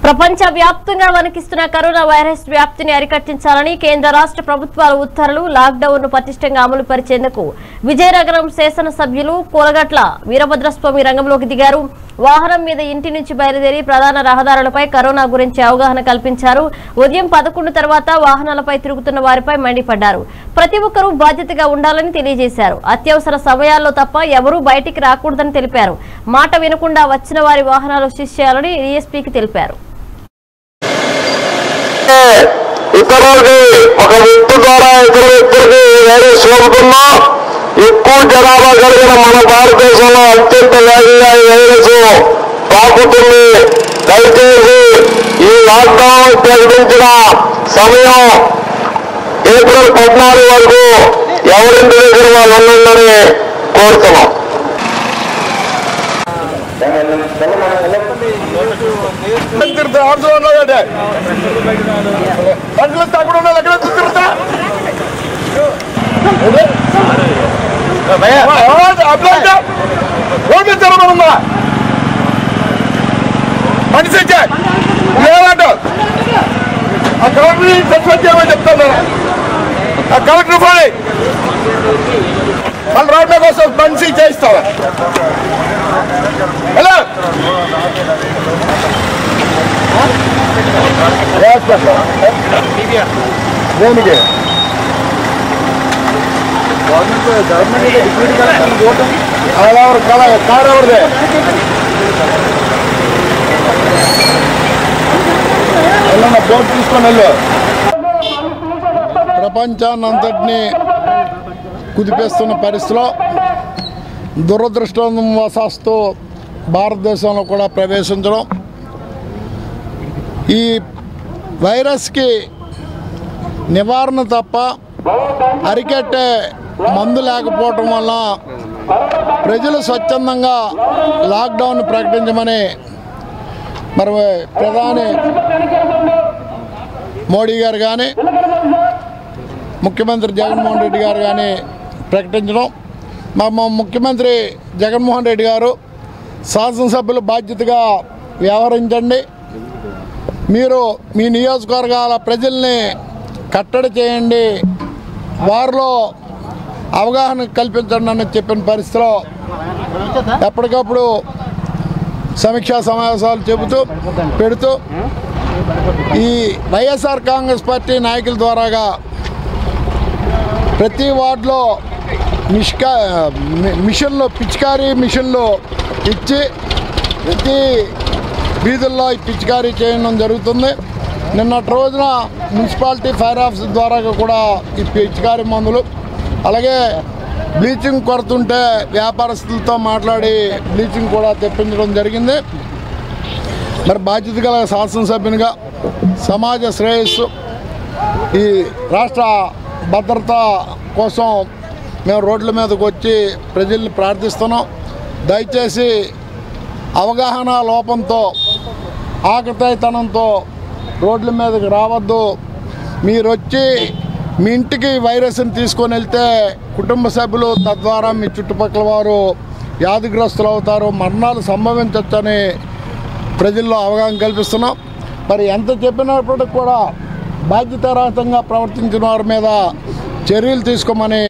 ప్రపంచ వ్యాప్తంగా వణికిస్తున్న corona virus వ్యాప్తిని అరికట్టించాలని కేంద్ర రాష్ట్ర ప్రభుత్వాల ఉత్తర్వులు లాక్డౌన్ ను పటిష్టంగా అమలు పరిచేందుకు విజయనగరం శాసనసభ్యులు కోలగట్ల వీరభద్రస్వామి రంగంలోకి దిగారు వాహనం మీద ఇంటి నుంచి బయలుదేరి ప్రధాన రహదారులపై కరోనా గురించి అవగాహన కల్పించారు ఉదయం పదకొండు తర్వాత వాహనాలపై తిరుగుతున్న వారిపై మండిపడ్డారు ప్రతి ఒక్కరూ బాధ్యతగా ఉండాలని తెలియజేశారు అత్యవసర సమయాల్లో తప్ప ఎవరూ బయటికి రాకూడదని తెలిపారు మాట వినకుండా వచ్చిన వారి వాహనాలు సీజ్ చేయాలని డీఎస్పీకి తెలిపారు ఇతరులకి ఒక వ్యక్తి ద్వారా ఇతర వ్యక్తులకి వైరస్ సోకుతున్నా ఎక్కువ జనాభా కలిగిన మన భారతదేశంలో అత్యంత వేగంగా ఈ వైరస్ పాకుతుంది దయచేసి ఈ లాక్డౌన్ ప్రకటించిన సమయం ఏప్రిల్ పద్నాలుగు వరకు ఎవరింటి దగ్గర వాళ్ళు ఉండండి కోరుతున్నాం తిరుగుతా ఆడుతూ ఉన్నాడంటే బండ్లు తక్కువ ఉండాలి ఎక్కడ తిరుగుతా ఓపించమనుందా మనిషి లేదంట ఆ కలెక్టర్ సస్పెండ్ చేయమని చెప్తాను ఆ కలెక్టర్ పోయి మళ్ళీ రోడ్ల కోసం మనిషి చేయిస్తావా హలో దేనికి అలా ఎవరు కళ కారు ఎవరిదే వెళ్ళండి బోట్ తీసుకొని వెళ్ళు ప్రపంచాన్నంతటినీ కుదిపేస్తున్న పరిస్థితిలో దురదృష్టవశాస్తు భారతదేశంలో కూడా ప్రవేశించడం ఈ వైరస్కి నివారణ తప్ప అరికట్టే మందు లేకపోవటం వల్ల ప్రజలు స్వచ్ఛందంగా లాక్డౌన్ ప్రకటించమని మరి ప్రధాని మోడీ గారు కానీ ముఖ్యమంత్రి జగన్మోహన్ రెడ్డి గారు కానీ ప్రకటించడం మా మా ముఖ్యమంత్రి జగన్మోహన్ రెడ్డి గారు శాసనసభ్యులు బాధ్యతగా వ్యవహరించండి మీరు మీ నియోజకవర్గాల ప్రజల్ని కట్టడి చేయండి వారిలో అవగాహన కల్పించండి అని చెప్పిన పరిస్థితిలో ఎప్పటికప్పుడు సమీక్షా సమావేశాలు చెబుతూ పెడుతూ ఈ వైఎస్ఆర్ కాంగ్రెస్ పార్టీ నాయకుల ద్వారాగా ప్రతి వార్డులో మిష్కా మి- మిషన్లు పిచికారీ మిషన్లు ఇచ్చి ప్రతి వీధుల్లో ఈ పిచికారీ చేయడం జరుగుతుంది నిన్నటి రోజున మున్సిపాలిటీ ఫైర్ ఆఫీస్ ద్వారా కూడా ఈ పిచికారీ మందులు అలాగే బ్లీచింగ్ కొరత ఉంటే వ్యాపారస్తులతో మాట్లాడి బ్లీచింగ్ కూడా తెప్పించడం జరిగింది మరి బాధ్యత గల శాసనసభ్యునిగా సమాజ శ్రేయస్సు ఈ రాష్ట్ర భద్రత కోసం మేము రోడ్ల మీదకి వచ్చి ప్రజల్ని ప్రార్థిస్తున్నాం దయచేసి అవగాహన లోపంతో ఆకతాయితనంతో రోడ్ల మీదకి రావద్దు మీరు వచ్చి మీ ఇంటికి వైరస్ని తీసుకొని వెళ్తే కుటుంబ సభ్యులు తద్వారా మీ చుట్టుపక్కల వారు వ్యాధిగ్రస్తులు అవుతారు మరణాలు సంభవించవచ్చని ప్రజల్లో అవగాహన కల్పిస్తున్నాం మరి ఎంత చెప్పినప్పటికి కూడా బాధ్యతారహితంగా ప్రవర్తించిన వారి మీద చర్యలు తీసుకోమని